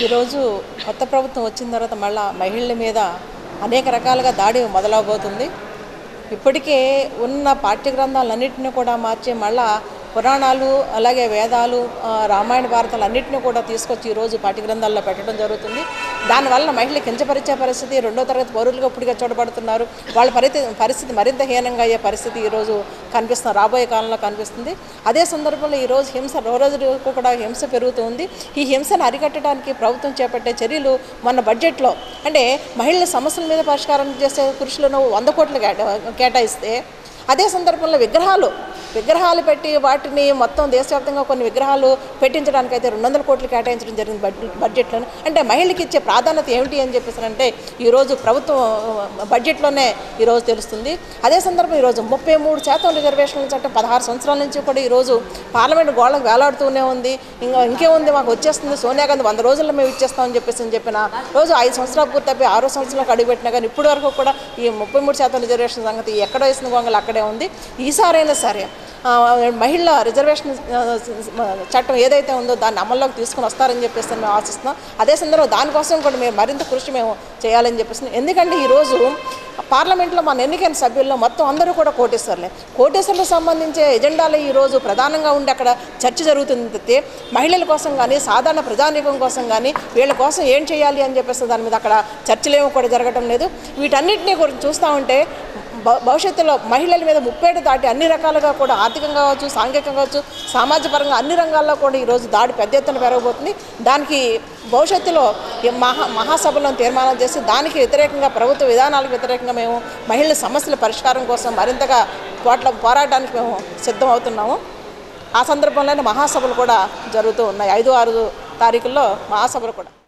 ఈరోజు కొత్త ప్రభుత్వం వచ్చిన తర్వాత మళ్ళా మహిళల మీద అనేక రకాలుగా దాడి మొదలవబోతుంది ఇప్పటికే ఉన్న పాఠ్య గ్రంథాలన్నింటినీ కూడా మార్చి మళ్ళా పురాణాలు అలాగే వేదాలు ఆ, రామాయణ భారతాలు అన్నింటినీ కూడా తీసుకొచ్చి ఈరోజు పాఠ్య గ్రంథాల్లో పెట్టడం జరుగుతుంది దానివల్ల మహిళలు కించపరిచే పరిస్థితి రెండో తరగతి పౌరులుగా ఇప్పటికే చూడబడుతున్నారు వాళ్ళ పరిస్థితి పరిస్థితి మరింత హీనంగా అయ్యే పరిస్థితి ఈరోజు కనిపిస్తుంది రాబోయే కాలంలో కనిపిస్తుంది అదే సందర్భంలో ఈరోజు హింస రోజుకు కూడా హింస పెరుగుతుంది ఈ హింసను అరికట్టడానికి ప్రభుత్వం చేపట్టే చర్యలు మొన్న బడ్జెట్లో అంటే మహిళల సమస్యల మీద పరిష్కారం చేసే పురుషులను వంద కోట్లు కేటా కేటాయిస్తే అదే సందర్భంలో విగ్రహాలు విగ్రహాలు పెట్టి వాటిని మొత్తం దేశవ్యాప్తంగా కొన్ని విగ్రహాలు పెట్టించడానికి అయితే రెండు వందల కోట్లు కేటాయించడం జరిగింది బడ్జెట్ బడ్జెట్లో అంటే మహిళకి ఇచ్చే ప్రాధాన్యత ఏమిటి అని చెప్పేసి అంటే ఈరోజు ప్రభుత్వం బడ్జెట్లోనే ఈరోజు తెలుస్తుంది అదే సందర్భం ఈరోజు ముప్పై మూడు శాతం రిజర్వేషన్ల చట్టం పదహారు సంవత్సరాల నుంచి కూడా ఈరోజు పార్లమెంట్ గోడలకు వేలాడుతూనే ఉంది ఇంకా ఇంకేముంది మాకు వచ్చేస్తుంది సోనియా గాంధీ వంద రోజుల్లో మేము ఇచ్చేస్తామని చెప్పేసి అని చెప్పిన రోజు ఐదు సంవత్సరాలు పూర్తయిపోయి ఆరో సంవత్సరాలకు అడుగుపెట్టినా కానీ ఇప్పటి వరకు కూడా ఈ ముప్పై మూడు శాతం రిజర్వేషన్ సంగతి ఎక్కడ వేసిన గొంగలు అక్కడే ఉంది ఈసారైనా సరే ఆ, మహిళల రిజర్వేషన్ ఆ, చట్టం ఏదైతే ఉందో దాన్ని అమల్లోకి తీసుకుని వస్తారని చెప్పేసి మేము ఆశిస్తున్నాం అదే సందర్భంలో దానికోసం కూడా మేము మరింత కృషి మేము చేయాలని చెప్పేసి ఎందుకంటే ఈరోజు పార్లమెంట్లో మన ఎన్నికైన సభ్యుల్లో మొత్తం అందరూ కూడా కోటేశ్వర్లే కోటేశ్వర్లకు సంబంధించే ఎజెండాలో ఈరోజు ప్రధానంగా ఉండి అక్కడ చర్చ జరుగుతుంది తప్పితే మహిళల కోసం కానీ సాధారణ ప్రజానీకం కోసం కానీ వీళ్ళ కోసం ఏం చేయాలి అని చెప్పేసి దాని మీద అక్కడ చర్చలేమో కూడా జరగడం లేదు వీటన్నిటినీ కూడా చూస్తూ ఉంటే భ- భవిష్యత్తులో మహిళల మీద ముప్పేట దాటి అన్ని రకాలుగా కూడా ఆర్థికంగా కావచ్చు సాంఘికంగా కావచ్చు సామాజిక పరంగా అన్ని రంగాల్లో కూడా ఈరోజు దాడి పెద్ద ఎత్తున పెరగబోతుంది దానికి భవిష్యత్తులో ఈ మహా మహాసభలను తీర్మానం చేసి దానికి వ్యతిరేకంగా ప్రభుత్వ విధానాలకు వ్యతిరేకంగా మేము మహిళల సమస్యల పరిష్కారం కోసం మరింతగా పోట్ల పోరాటానికి మేము సిద్ధం అవుతున్నాము ఆ సందర్భంలోనే మహాసభలు కూడా జరుగుతూ ఉన్నాయి ఐదు ఆరు తారీఖుల్లో మహాసభలు కూడా